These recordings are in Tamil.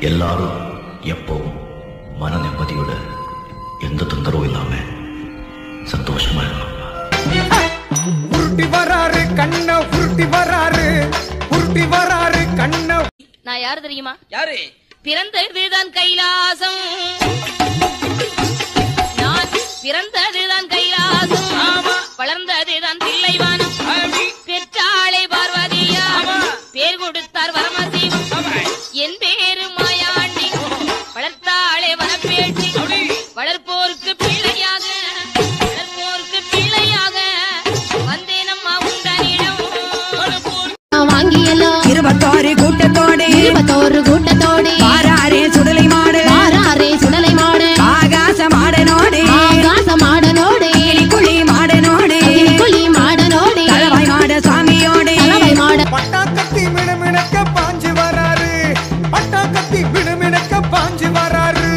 எல்லாரும் எப்பவும் மன நிம்மதியோட எந்த தொந்தரவும் இல்லாம சந்தோஷமா இருக்கணும்ப்பா உருட்டி வராரு கண்ண உருட்டி வராரு உருட்டி வராரு கண்ண நான் யாரு தெரியுமா யாரு பிறந்ததுதான் கைலாசம் நான் பிறந்ததுதான் கைலாசம் ஆமா. வளர்ந்ததுதான் தில்லைவானம் அப்படி. பெற்றாளே பார்வதியா ஆமா. பேர் கொடுத்தார் வரமசிவம் ஆமா. என் பேரு மாயாண்டி வளர்த்தாளே வனப்பேட்டி அப்படி. வளர்ப்போருக்கு பிள்ளையாக வளர்ப்போருக்கு பிள்ளையாக வந்தேனம்மா உண்டனிடம் வாங்கியலோ இருபத்தோரு கூட்டத்தோடு இருபத்தோரு கூட்டத்தோடு பாராரே சுடலை மாடு வாராரே சுடலை மாடு ஆகாச மாடனோடு ஆகாச மாடனோடு குழி மாடனோடு குழி மாடனோடு தளவாய் மாட சாமியோடு தலைவை மாட பட்டா கத்தி மினுமினுக்க பாஞ்சு வராரு பட்டா கத்தி மினுமினுக்க பாஞ்சு வராரு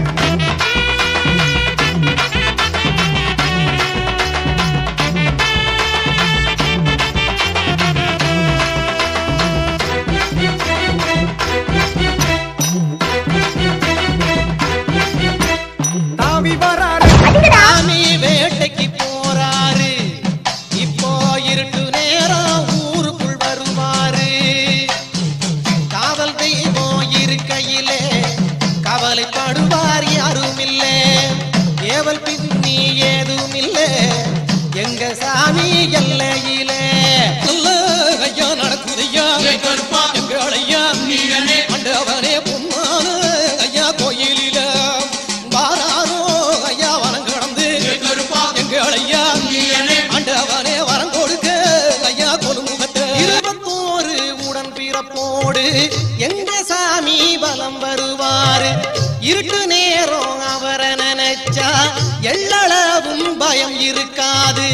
தாவி வராரு சாமி வேட்டைக்கு போறாரு இப்போ இருட்டு நேரம் ஊருக்குள் வருவாரு காவல் தெய்வம் இருக்கையிலே கவலைப்படுவார் யாரும் இல்ல ஏவல் பின்னி ஏதும் இல்ல எங்க சாமி எல்லையிலே நல்ல ஐயா நடக்குதையா எங்க ஐயா மண்டவனே பொன்னான ஐயா கோயிலில வாராரோ ஐயா வரம் கடந்து எங்க ஐயா ஆண்டவனே வரம் கொடுக்க ஐயா கொலுமுகத்தை இருபத்தோரு உடன் பிறப்போடு எங்க சாமி பலம் வருவாரு இருட்டு நேரம் அவரை நினைச்சா எள்ளளவும் பயம் இருக்காது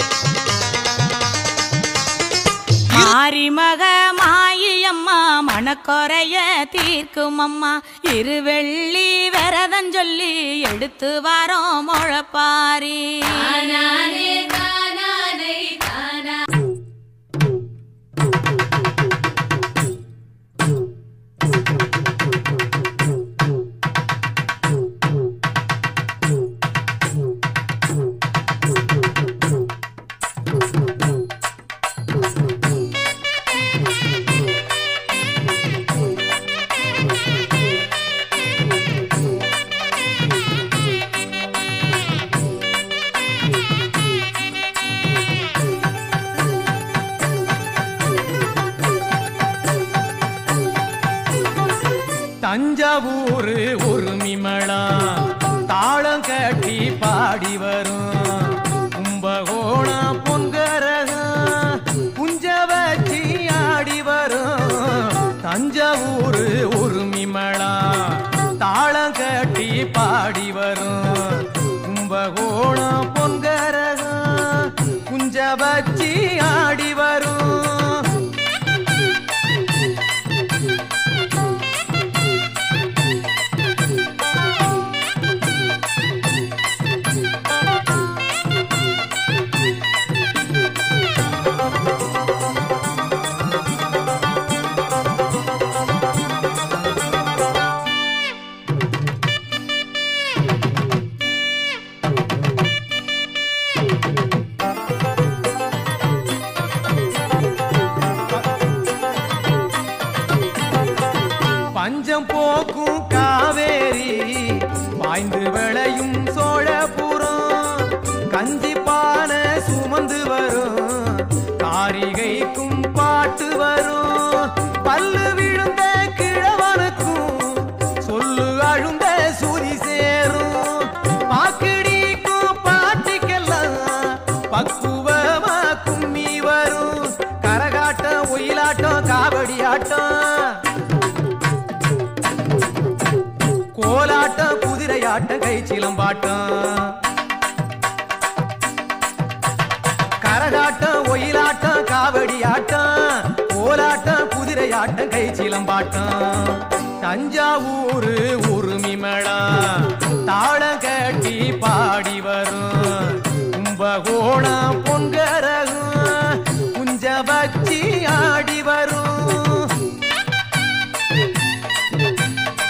மாரிமக மாயம்மா மணக்கொறைய தீர்க்கும் அம்மா இருவெள்ளி விரதம் சொல்லி எடுத்து வரோம் முழப்பாரி தஞ்சாவூர் உரிமிமளா தாளம் கட்டி பாடி வரும் கும்பகோணம் பொன்கரகம் குஞ்ச வச்சி ஆடி வரும் தஞ்சாவூர் உரிமிமளா தாளம் கட்டி பாடி வரும் கும்பகோணம் பொன்கரகம் குஞ்ச வச்சி ஆடி வரும் பஞ்சம் போக்கும் காவேரி பாய்ந்து விளையும் சோழபுரம் கஞ்சி பானை சுமந்து வரும் காரிகைக்கும் பாட்டு வரும் பல்லு விழுந்த கிழவனுக்கும் சொல்லு அழுந்த சுதி சேரும் பாக்கிடிக்கும் பாட்டிக்கெல்லாம் பக்குவமா கும்மி வரும் கரகாட்டம் ஒயிலாட்டம் காவடி ஆட்டம் கோலாட்டம் குதிரையாட்டம் கை சிலம்பாட்டம் கரகாட்டம் ஒயிலாட்டம் காவடி ஆட்டம் கோலாட்டம் குதிரையாட்டம் கை சிலம்பாட்டம் தஞ்சாவூர் உருமிமழா தாளம் கட்டி பாடி வரும் கும்பகோணம் பொன்கரகம் குஞ்ச வச்சி ஆடி வரும்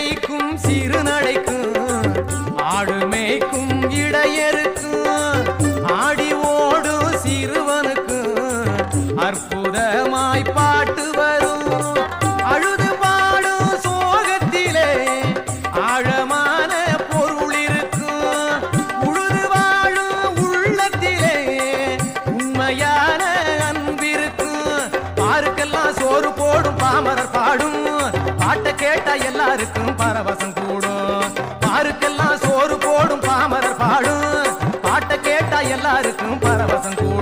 சிரிக்கும் சிறுநடைக்கும் ஆடு மேய்க்கும் இடையருக்கும் ஆடி ஓடும் சிறுவனுக்கும் அற்புதமாய் பாட்டு வரும் அழுது பாடும் சோகத்திலே ஆழமான பொருள் இருக்கும் உழுது வாழும் உள்ளத்திலே உண்மையான அன்பிருக்கும் பாருக்கெல்லாம் சோறு போடும் பாமரர் பாடும் பாட்டை கேட்டா எல்லாருக்கும் பரவசம் கூடும் பாருக்கெல்லாம் சோறு போடும் பாமரர் பாடும் பாட்டை கேட்டா எல்லாருக்கும் பரவசம் கூடும்